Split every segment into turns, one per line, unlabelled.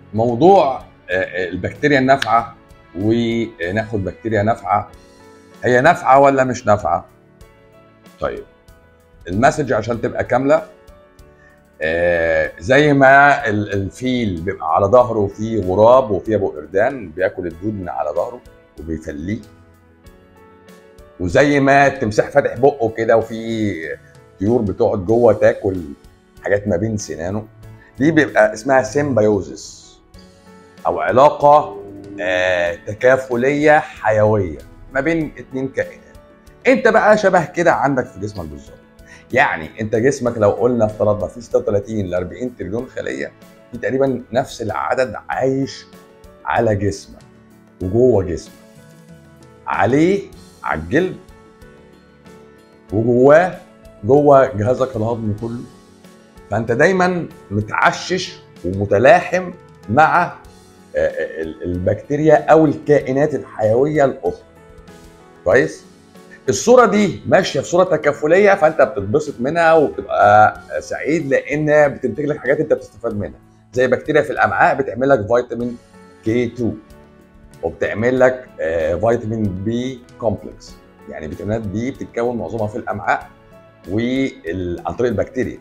موضوع آه، البكتيريا النافعه وناخد بكتيريا نافعه هي نافعه ولا مش نافعه؟ طيب المسج عشان تبقى كامله آه، زي ما ال- الفيل بيبقى على ظهره فيه غراب وفيه ابو قردان بياكل الدود من على ظهره وبيفليه وزي ما التمساح فاتح بقه كده وفي طيور بتقعد جوه تاكل حاجات ما بين سنانه دي بيبقى اسمها سيمبيوزس او علاقه آه تكافليه حيويه ما بين اتنين كائنات انت بقى شبه كده عندك في جسمك بالظبط يعني انت جسمك لو قلنا افترضنا فيه 36 ل 40 تريليون خليه في تقريبا نفس العدد عايش على جسمك وجوه جسمك عليه على الجلد وجواه جوه جهازك الهضمي كله فانت دايما متعشش ومتلاحم مع آه، آه، ال- البكتيريا او الكائنات الحيويه الاخرى كويس الصوره دي ماشيه في صوره تكافليه فانت بتتبسط منها وبتبقى سعيد لان بتنتج لك حاجات انت بتستفاد منها زي بكتيريا في الامعاء بتعمل لك فيتامين كي 2 وبتعمل لك آه، فيتامين بي كومبلكس يعني فيتامينات بي بتتكون معظمها في الامعاء وال- عن طريق البكتيريا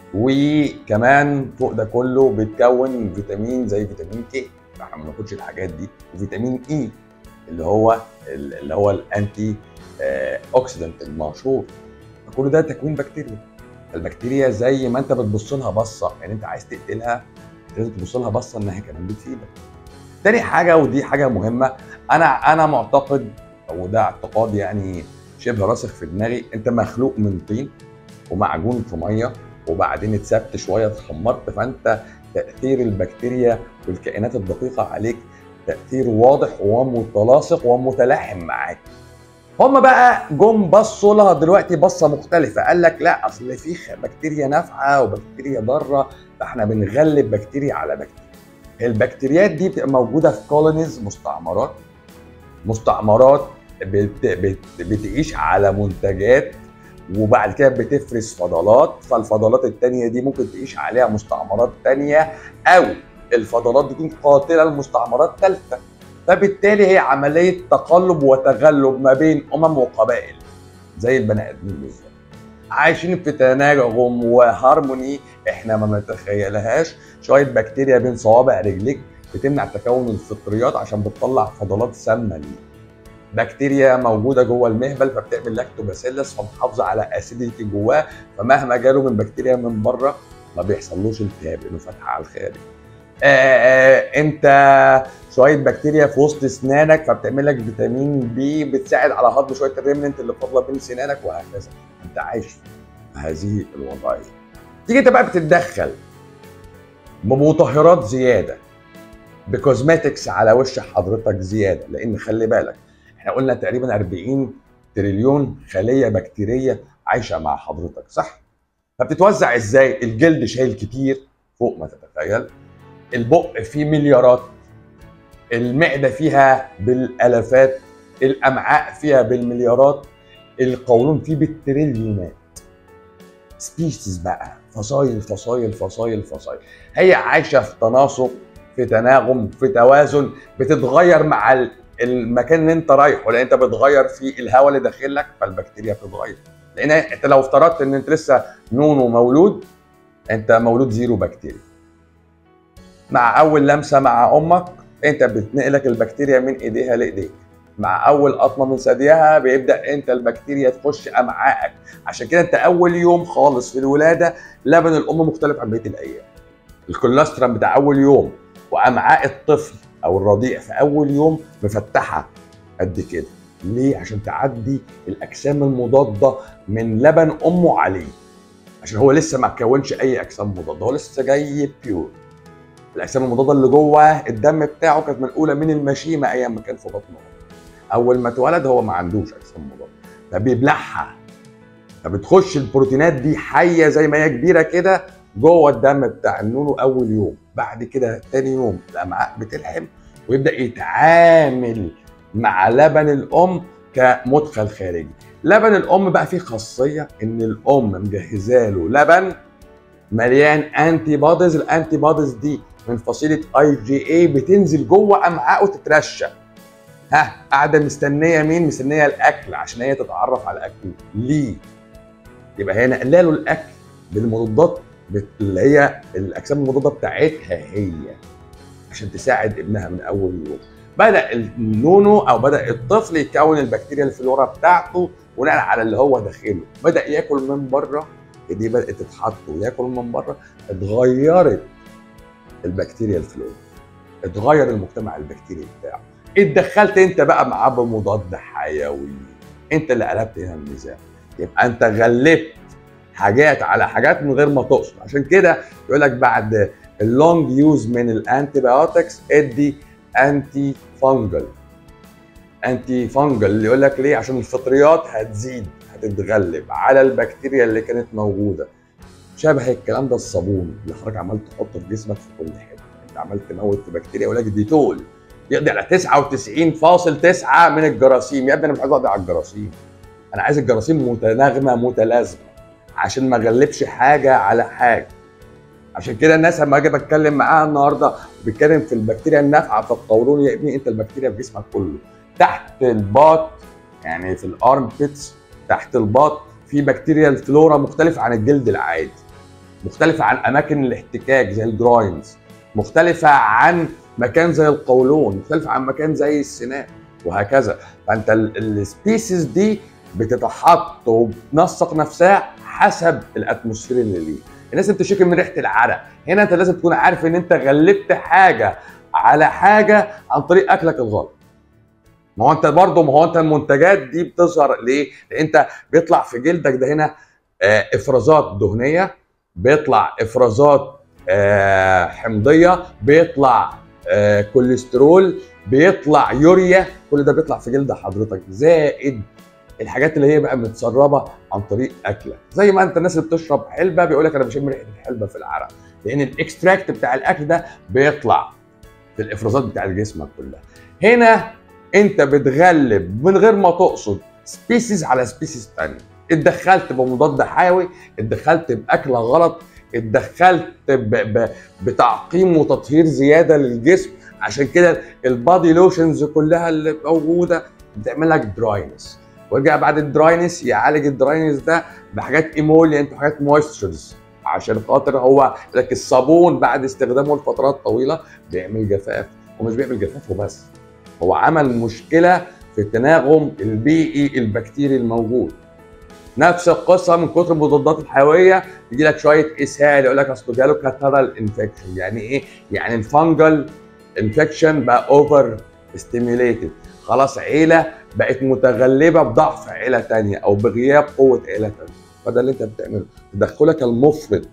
وكمان فوق ده كله بتكون فيتامين زي فيتامين كي فاحنا ما بناخدش الحاجات دي وفيتامين اي اللي هو اللي هو الانتي آه، اوكسيدنت المشهور كل ده تكوين بكتيريا البكتيريا زي ما انت بتبص لها بصه يعني انت عايز تقتلها لازم تبص لها بصه انها كمان بتفيدك تاني حاجه ودي حاجه مهمه انا انا معتقد وده اعتقاد يعني شبه راسخ في دماغي انت مخلوق من طين ومعجون في ميه وبعدين اتسبت شويه اتخمرت فانت تاثير البكتيريا والكائنات الدقيقه عليك تاثير واضح ومتلاصق ومتلاحم معاك هما بقى جم بصوا لها دلوقتي بصه مختلفه قال لك لا اصل في خ- بكتيريا نافعه وبكتيريا ضاره فاحنا بنغلب بكتيريا على بكتيريا البكتيريات دي بتبقى موجوده في كولونيز مستعمرات مستعمرات بت بت بتعيش على منتجات وبعد كده بتفرز فضلات فالفضلات التانية دي ممكن تعيش عليها مستعمرات تانية او الفضلات دي تكون قاتله لمستعمرات ثالثه فبالتالي هي عمليه تقلب وتغلب ما بين امم وقبائل زي البني ادمين بالظبط عايشين في تناغم وهارموني احنا ما نتخيلهاش شويه بكتيريا بين صوابع رجليك بتمنع تكون الفطريات عشان بتطلع فضلات سامه ليه بكتيريا موجوده جوه المهبل فبتعمل لاكتوباسيلس فمحافظه على اسيديتي جواه فمهما جاله من بكتيريا من بره ما بيحصلوش التهاب لانه فاتحه على الخارج آه، آه، انت شويه بكتيريا في وسط اسنانك فبتعمل لك فيتامين بي بتساعد على هضم شويه الريمننت اللي فاضله بين سنانك وهكذا انت عايش في هذه الوضعيه تيجي انت بقى بتتدخل بمطهرات زياده بكوزماتكس على وش حضرتك زياده لان خلي بالك احنا قلنا تقريبا 40 تريليون خليه بكتيريه عايشه مع حضرتك صح؟ فبتتوزع ازاي؟ الجلد شايل كتير فوق ما تتخيل البق فيه مليارات المعده فيها بالالافات الامعاء فيها بالمليارات القولون فيه بالتريليونات سبيشيز بقى فصايل فصايل فصايل فصايل هي عايشه في تناسق في تناغم في توازن بتتغير مع ال- المكان اللي انت رايحه لان انت بتغير في الهواء اللي داخل لك فالبكتيريا بتتغير لان انت لو افترضت ان انت لسه نونو مولود انت مولود زيرو بكتيريا مع اول لمسه مع امك انت بتنقلك البكتيريا من ايديها لايديك مع اول قطمه من ثديها بيبدا انت البكتيريا تخش امعائك عشان كده انت اول يوم خالص في الولاده لبن الام مختلف عن بقيه الايام الكوليسترول بتاع اول يوم وامعاء الطفل او الرضيع في اول يوم مفتحه قد كده ليه عشان تعدي الاجسام المضاده من لبن امه عليه عشان هو لسه ما كونش اي اجسام مضاده هو لسه جاي بيور الاجسام المضاده اللي جوه الدم بتاعه كانت منقوله من المشيمه ايام ما كان في بطن امه اول ما اتولد هو ما عندوش اجسام مضاده فبيبلعها فبتخش البروتينات دي حيه زي ما هي كبيره كده جوه الدم بتاع النونو اول يوم بعد كده تاني يوم الامعاء بتلحم ويبدا يتعامل مع لبن الام كمدخل خارجي لبن الام بقى فيه خاصيه ان الام مجهزه له لبن مليان انتي بوديز الانتي بوديز دي من فصيله اي جي اي بتنزل جوه امعاء وتترشى ها قاعده مستنيه مين مستنيه الاكل عشان هي تتعرف على الاكل ليه يبقى هنا قللوا الاكل بالمضادات اللي هي الاجسام المضاده بتاعتها هي عشان تساعد ابنها من اول يوم بدا النونو او بدا الطفل يكون البكتيريا الفلورا بتاعته بناء على اللي هو داخله بدا ياكل من بره دي بدات تتحط وياكل من بره اتغيرت البكتيريا الفلورا اتغير المجتمع البكتيري بتاعه اتدخلت انت بقى معاه بمضاد حيوي انت اللي قلبت هنا الميزان يبقى انت غلبت حاجات على حاجات من غير ما تقصد عشان كده يقول لك بعد اللونج يوز من الانتي بايوتكس ادي انتي فانجل انتي فانجل اللي يقول لك ليه عشان الفطريات هتزيد هتتغلب على البكتيريا اللي كانت موجوده شبه الكلام ده الصابون اللي حضرتك عمال تحطه في جسمك في كل حته انت عمال تموت في بكتيريا يقول لك ديتول يقضي على 99.9 من الجراثيم يا ابني انا مش عايز اقضي على الجراثيم انا عايز الجراثيم متناغمه متلازمه عشان ما اغلبش حاجه على حاجه عشان كده الناس لما اجي بتكلم معاها النهارده بتكلم في البكتيريا النافعه في القولون يا ابني انت البكتيريا في جسمك كله تحت الباط يعني في الارم بيتس تحت الباط في بكتيريا الفلورا مختلفه عن الجلد العادي مختلفه عن اماكن الاحتكاك زي الجراينز مختلفه عن مكان زي القولون مختلفه عن مكان زي السنان وهكذا فانت السبيسيز دي بتتحط وبتنسق نفسها حسب الاتموسفير اللي ليه الناس اللي بتشتكي من ريحه العرق هنا انت لازم تكون عارف ان انت غلبت حاجه على حاجه عن طريق اكلك الغلط ما هو انت برضه ما هو انت المنتجات دي بتظهر ليه؟ لان انت بيطلع في جلدك ده هنا آه، افرازات دهنيه بيطلع افرازات آه، حمضيه بيطلع آه، كوليسترول بيطلع يوريا كل ده بيطلع في جلد حضرتك زائد الحاجات اللي هي بقى متسربه عن طريق اكلك زي ما انت الناس اللي بتشرب حلبه بيقول لك انا بشم ريحه الحلبه في العرق لان الاكستراكت بتاع الاكل ده بيطلع في الافرازات بتاع جسمك كلها هنا انت بتغلب من غير ما تقصد سبيسيز على سبيسيز ثانيه اتدخلت بمضاد حيوي اتدخلت باكله غلط اتدخلت ب... ب... بتعقيم وتطهير زياده للجسم عشان كده البادي لوشنز كلها اللي موجوده بتعمل لك دراينس ويرجع بعد الدراينس يعالج الدراينس ده بحاجات ايمولينت وحاجات مويسترز عشان خاطر هو لك الصابون بعد استخدامه لفترات طويله بيعمل جفاف ومش بيعمل جفاف وبس هو عمل مشكله في التناغم البيئي البكتيري الموجود نفس القصه من كتر المضادات الحيويه يجي لك شويه اسهال يقول لك اصل جاله كاترال انفكشن يعني ايه؟ يعني الفنجل انفكشن بقى اوفر ستيميوليتد خلاص عيله بقت متغلبه بضعف عيله تانية او بغياب قوه عيله تانية فده اللي انت بتعمله تدخلك المفرط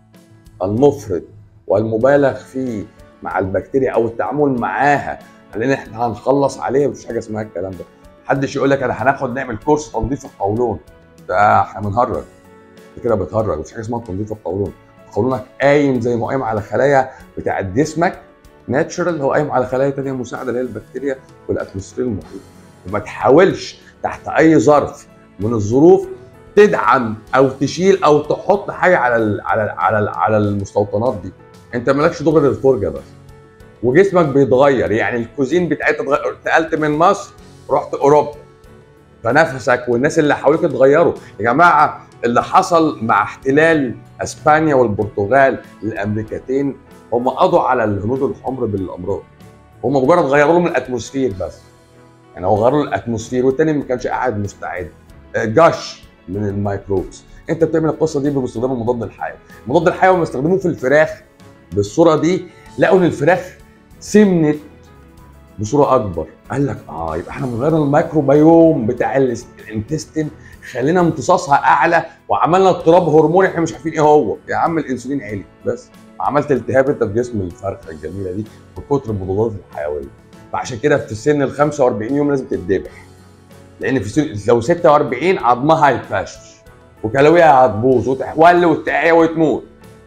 المفرط والمبالغ فيه مع البكتيريا او التعامل معاها لان احنا هنخلص عليها مفيش حاجه اسمها الكلام ده محدش يقول لك انا هناخد نعمل كورس تنظيف القولون ده احنا بنهرج انت كده بتهرج مفيش حاجه اسمها تنظيف القولون قولونك قايم زي ما قايم على خلايا بتاعت جسمك ناتشرال هو قايم على خلايا تانية مساعده اللي هي البكتيريا والاتموسفير المحيط وما تحاولش تحت اي ظرف من الظروف تدعم او تشيل او تحط حاجه على ال على ال على ال على المستوطنات دي انت مالكش دور غير الفرجه بس وجسمك بيتغير يعني الكوزين بتاعتك اتغير نقلت من مصر رحت اوروبا فنفسك والناس اللي حواليك اتغيروا يا جماعه اللي حصل مع احتلال اسبانيا والبرتغال الامريكتين هم قضوا على الهنود الحمر بالامراض هم مجرد غيروا لهم الاتموسفير بس يعني هو غيروا الاتموسفير والتاني ما كانش قاعد مستعد آه، جش من الميكروبس انت بتعمل القصه دي باستخدام المضاد الحيوي المضاد الحيوي لما استخدموه في الفراخ بالصوره دي لقوا ان الفراخ سمنت بصوره اكبر قال لك اه يبقى احنا بنغير الميكروبيوم بتاع الانتستين خلينا امتصاصها اعلى وعملنا اضطراب هرموني احنا مش عارفين ايه هو يا عم الانسولين عالي بس عملت التهاب انت في جسم الفرخه الجميله دي بكتر المضادات الحيويه فعشان كده في السن ال 45 يوم لازم تتذبح لان في سن لو 46 عظمها هيتفشش وكلاويها هتبوظ وتحول وتعيا وتموت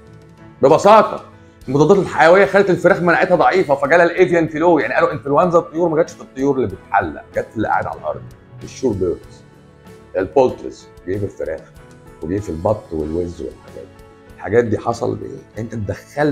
ببساطه المضادات الحيويه خلت الفراخ مناعتها ضعيفه فجالها الايفيان فلو يعني قالوا انفلونزا الطيور ما جاتش في الطيور اللي بتحلق جت في اللي قاعد على الارض الشور بيردز البولترز جه في الفراخ وجه في البط والوز والحاجات دي الحاجات دي حصل بايه؟ انت اتدخلت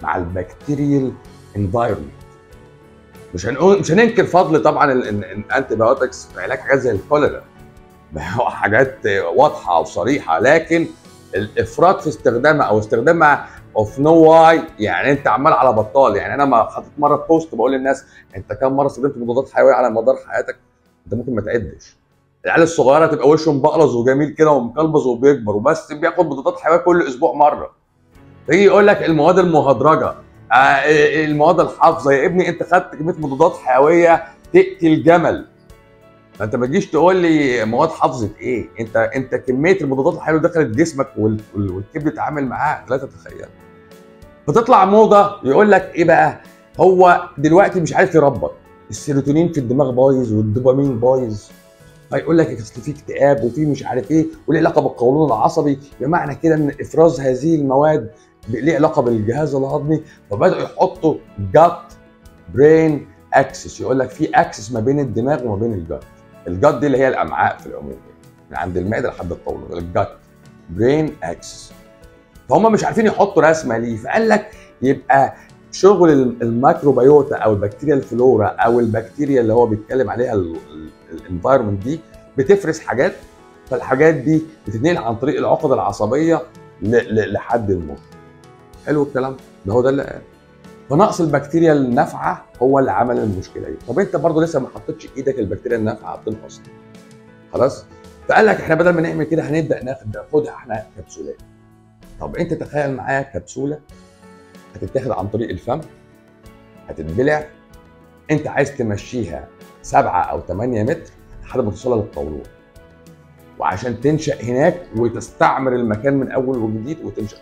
مع البكتيريال انفايرمنت مش هنقول مش هننكر فضل طبعا الانتي بايوتكس في علاج حاجات زي الكوليرا حاجات واضحه وصريحه لكن الافراط في استخدامها او استخدامها اوف نو واي يعني انت عمال على بطال يعني انا ما حطيت مره بوست بقول للناس انت كم مره استخدمت مضادات حيويه على مدار حياتك انت ممكن ما تعدش العيال الصغيره تبقى وشه مبقلظ وجميل كده ومقلبظ وبيكبر وبس بياخد مضادات حيويه كل اسبوع مره يجي يقول لك المواد المهدرجه آه المواد الحافظه يا ابني انت خدت كميه مضادات حيويه تقتل جمل فانت ما تجيش تقول لي مواد حافظه ايه انت انت كميه المضادات الحيويه اللي دخلت جسمك والكبد اتعامل معاها لا تتخيل فتطلع موضه يقول لك ايه بقى هو دلوقتي مش عارف يربط السيروتونين في الدماغ بايظ والدوبامين بايظ فيقول لك اصل في اكتئاب وفي مش عارف ايه وليه علاقه بالقولون العصبي بمعنى كده ان افراز هذه المواد ليه علاقه بالجهاز الهضمي فبداوا يحطوا جات برين اكسس يقول لك في اكسس ما بين الدماغ وما بين الجات الجات دي اللي هي الامعاء في العموم من عند المعده لحد القولون الجات برين اكسس فهم مش عارفين يحطوا رسمه ليه فقال لك يبقى شغل الميكروبيوتا او البكتيريا الفلورا او البكتيريا اللي هو بيتكلم عليها الانفايرمنت دي بتفرز حاجات فالحاجات دي بتتنقل عن طريق العقد العصبيه لحد المخ حلو الكلام ده هو ده اللي قال فنقص البكتيريا النافعه هو اللي عمل المشكله دي طب انت برضه لسه ما حطيتش ايدك البكتيريا النافعه بتنقص خلاص فقال لك احنا بدل ما نعمل كده هنبدا ناخد ناخدها احنا كبسولات طب انت تخيل معايا كبسوله هتتاخد عن طريق الفم هتتبلع انت عايز تمشيها سبعة او 8 متر لحد ما توصلها للقولون وعشان تنشا هناك وتستعمر المكان من اول وجديد وتنشا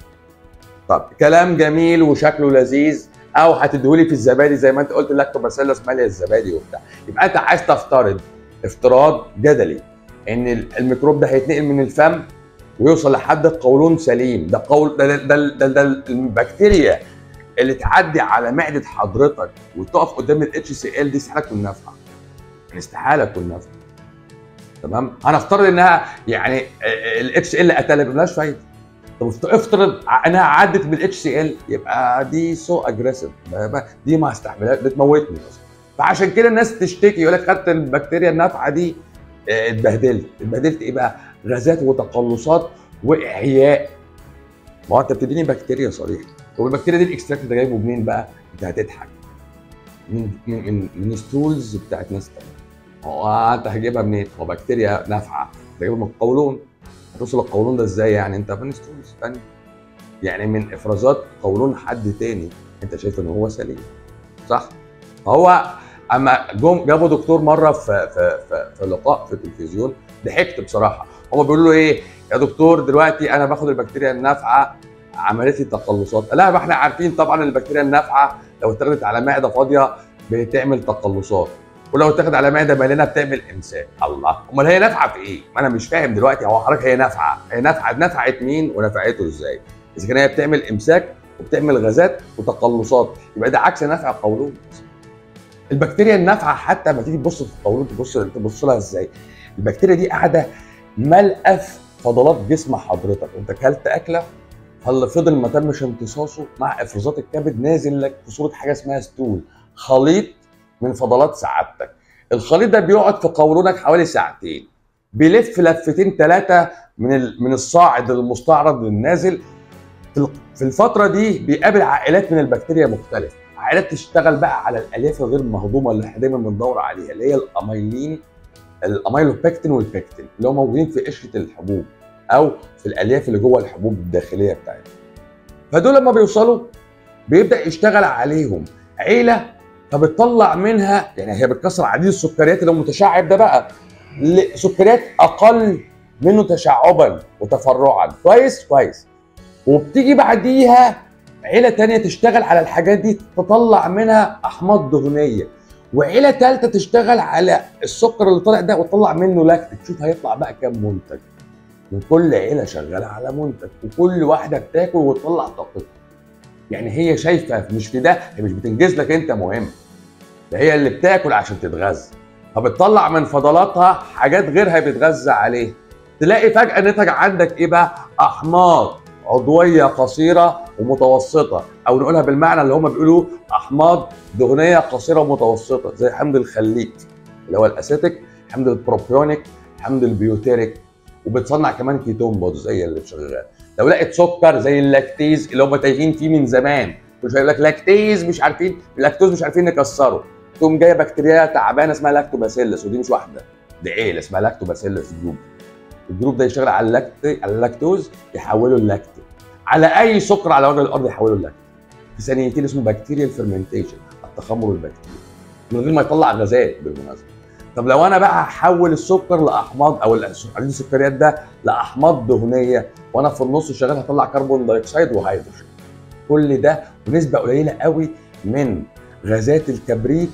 طب كلام جميل وشكله لذيذ او هتديهولي في الزبادي زي ما انت قلت لاكتوباسيلس مالي الزبادي وبتاع يبقى انت عايز تفترض افتراض جدلي ان الميكروب ده هيتنقل من الفم ويوصل لحد القولون سليم ده قول ده ده, ده, ده, ده البكتيريا اللي تعدي على معده حضرتك وتقف قدام الاتش سي ال دي استحاله تكون نافعه يعني استحاله تكون نافعه تمام هنفترض انها يعني الاتش ال قتلها ملهاش فايده طب افترض انها عدت بالاتش سي ال يبقى دي سو اجريسيف دي ما استحملهاش بتموتني اصلا فعشان كده الناس تشتكي يقول لك خدت البكتيريا النافعه دي اتبهدلت اتبهدلت ايه بقى غازات وتقلصات واعياء ما هو انت بتديني بكتيريا صريحه طب البكتيريا دي الاكستراكت ده جايبه منين بقى؟ انت هتضحك من من من, من ستولز بتاعت ناس تانية هو انت هتجيبها منين؟ هو بكتيريا نافعه تجيبها من القولون هتوصل القولون ده ازاي يعني؟ انت من ستولز تانية يعني من افرازات قولون حد تاني انت شايف ان هو سليم صح؟ فهو اما جم جابوا دكتور مره في في في, في لقاء في التلفزيون ضحكت بصراحه هم بيقولوا له ايه يا دكتور دلوقتي انا باخد البكتيريا النافعه عملت لي تقلصات لا ما احنا عارفين طبعا البكتيريا النافعه لو اتاخدت على معده فاضيه بتعمل تقلصات ولو اتاخد على معده مليانه بتعمل امساك الله امال هي نافعه في ايه ما انا مش فاهم دلوقتي هو حضرتك هي نافعه هي نافعه نفعت مين ونفعته ازاي اذا كان هي بتعمل امساك وبتعمل غازات وتقلصات يبقى ده عكس نفع القولون البكتيريا النافعه حتى لما تيجي تبص في القولون تبص تبص لها ازاي البكتيريا دي قاعده ملقف فضلات جسم حضرتك انت اكلت اكله فاللي فضل ما تمش امتصاصه مع افرازات الكبد نازل لك في صوره حاجه اسمها ستول خليط من فضلات سعادتك الخليط ده بيقعد في قولونك حوالي ساعتين بيلف لفتين ثلاثه من من الصاعد المستعرض للنازل في الفتره دي بيقابل عائلات من البكتيريا مختلفه عائلات تشتغل بقى على الالياف الغير مهضومه اللي احنا دايما بندور عليها اللي هي الاميلين الاميلوبكتين والبكتين اللي هم موجودين في قشره الحبوب او في الالياف اللي جوه الحبوب الداخليه بتاعتها فدول لما بيوصلوا بيبدا يشتغل عليهم عيله فبتطلع منها يعني هي بتكسر عديد السكريات اللي هو متشعب ده بقى سكريات اقل منه تشعبا وتفرعا كويس كويس وبتيجي بعديها عيله تانية تشتغل على الحاجات دي تطلع منها احماض دهنيه وعيله ثالثه تشتغل على السكر اللي طالع ده وتطلع منه لاكتيك شوف هيطلع بقى كام منتج وكل عيله شغاله على منتج وكل واحده بتاكل وتطلع طاقتها يعني هي شايفه مش في ده هي مش بتنجز لك انت مهم ده هي اللي بتاكل عشان تتغذى فبتطلع من فضلاتها حاجات غيرها بيتغذى عليها تلاقي فجاه نتج عندك ايه بقى احماض عضويه قصيره ومتوسطه او نقولها بالمعنى اللي هم بيقولوا احماض دهنيه قصيره ومتوسطه زي حمض الخليك اللي هو الاسيتيك حمض البروبيونيك حمض البيوتيريك وبتصنع كمان كيتون برضه زي اللي شغال لو لقيت سكر زي اللاكتيز اللي هم تايهين فيه من زمان مش هيقول لك لاكتيز مش عارفين اللاكتوز مش عارفين نكسره تقوم جايه بكتيريا تعبانه اسمها لاكتوباسيلس ودي مش واحده دي عيله اسمها لاكتوباسيلس جروب الجروب ده يشتغل على اللاكت على اللاكتوز يحوله اللاكتو على اي سكر على وجه الارض يحوله اللاكتو في ثانيتين اسمه بكتيريال فيرمنتيشن التخمر البكتيري من غير ما يطلع غازات بالمناسبه طب لو انا بقى هحول السكر لاحماض او حديد السكريات ده لاحماض دهنيه وانا في النص شغال هطلع كربون دايوكسيد وهيدروجين كل ده بنسبه قليله قوي من غازات الكبريت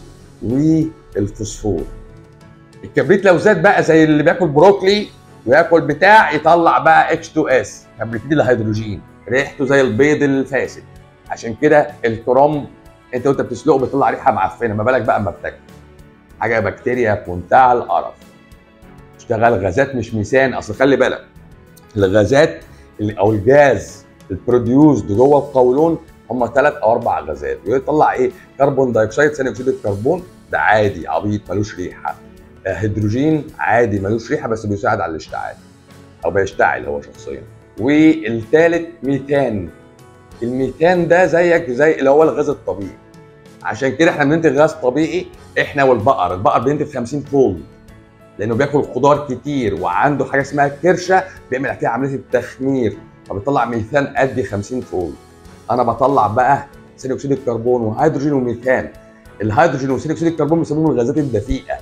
والفوسفور الكبريت لو زاد بقى زي اللي بياكل بروكلي وياكل بتاع يطلع بقى H2S كبريتيد الهيدروجين ريحته زي البيض الفاسد عشان كده الكروم انت وانت بتسلقه بيطلع ريحه معفنه ما بالك بقى اما بتاكل حاجه بكتيريا في منتهى القرف اشتغل غازات مش ميثان اصل خلي بالك الغازات اللي او الجاز البروديوسد جوه القولون هم ثلاث او اربع غازات ويطلع ايه كربون دايوكسيد ثاني اكسيد الكربون ده عادي عبيط ملوش ريحه هيدروجين عادي ملوش ريحه بس بيساعد على الاشتعال او بيشتعل هو شخصيا والثالث ميثان الميثان ده زيك زي اللي هو الغاز الطبيعي عشان كده احنا بننتج غاز طبيعي احنا والبقر البقر بينتج 50 فولد لانه بياكل خضار كتير وعنده حاجه اسمها كرشه بيعمل فيها عمليه التخمير فبيطلع ميثان قد 50 فولد انا بطلع بقى ثاني اكسيد الكربون وهيدروجين وميثان الهيدروجين وثاني اكسيد الكربون بيسموهم الغازات الدفيئه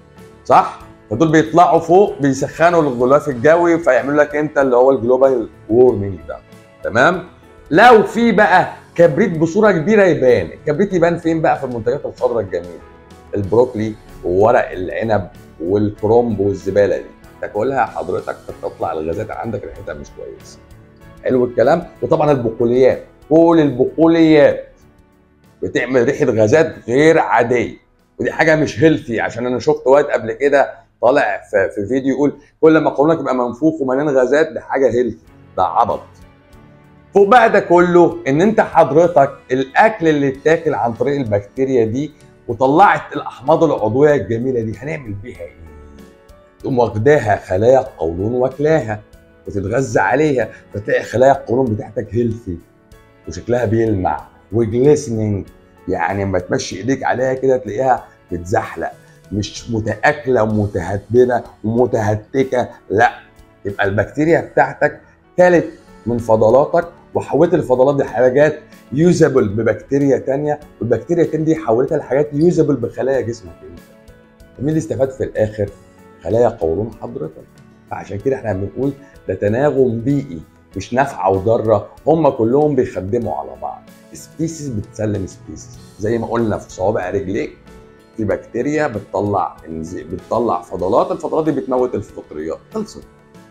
صح فدول بيطلعوا فوق بيسخنوا الغلاف الجوي فيعملوا لك انت اللي هو الجلوبال وورمنج ده تمام لو في بقى كبريت بصوره كبيره يبان الكبريت يبان فين بقى في المنتجات الخضراء الجميله البروكلي وورق العنب والكرنب والزباله دي تاكلها حضرتك تطلع الغازات عندك ريحتها مش كويسه حلو الكلام وطبعا البقوليات كل البقوليات بتعمل ريحه غازات غير عاديه ودي حاجه مش هيلثي عشان انا شفت واد قبل كده طالع في, في فيديو يقول كل ما قولونك يبقى منفوخ ومليان غازات ده حاجه هيلثي ده عبط فوق بقى ده كله ان انت حضرتك الاكل اللي اتاكل عن طريق البكتيريا دي وطلعت الاحماض العضويه الجميله دي هنعمل بيها ايه؟ تقوم واخداها خلايا القولون واكلاها وتتغذى عليها فتلاقي خلايا القولون بتاعتك هيلثي وشكلها بيلمع وجليسننج يعني لما تمشي ايديك عليها كده تلاقيها بتزحلق مش متاكله ومتهدنه ومتهتكه لا يبقى البكتيريا بتاعتك كلت من فضلاتك وحولت الفضلات دي حاجات يوزابل ببكتيريا تانية والبكتيريا التانية دي حولتها لحاجات يوزابل بخلايا جسمك انت مين اللي استفاد في الاخر؟ خلايا قولون حضرتك فعشان كده احنا بنقول ده تناغم بيئي مش نافعه وضاره هم كلهم بيخدموا على بعض سبيسيز بتسلم سبيسيز زي ما قلنا في صوابع رجليك في بكتيريا بتطلع بتطلع فضلات الفضلات دي بتموت الفطريات خلصت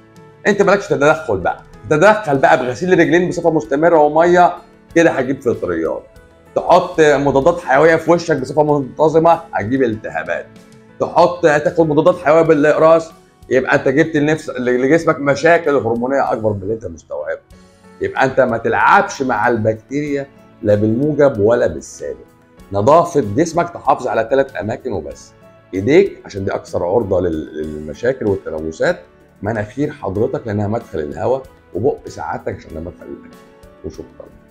انت مالكش تدخل بقى تدخل بقى بغسيل الرجلين بصفه مستمره وميه كده هتجيب فطريات تحط مضادات حيويه في وشك بصفه منتظمه هتجيب التهابات تحط تاخد مضادات حيويه بالاقراص يبقى انت جبت لنفس لجسمك مشاكل هرمونيه اكبر من اللي انت مستوعبها يبقى انت ما تلعبش مع البكتيريا لا بالموجب ولا بالسالب نظافه جسمك تحافظ على ثلاث اماكن وبس ايديك عشان دي اكثر عرضه للمشاكل والتلوثات مناخير حضرتك لانها مدخل الهواء وبق سعادتك عشان ده مدخل الاكل وشكرا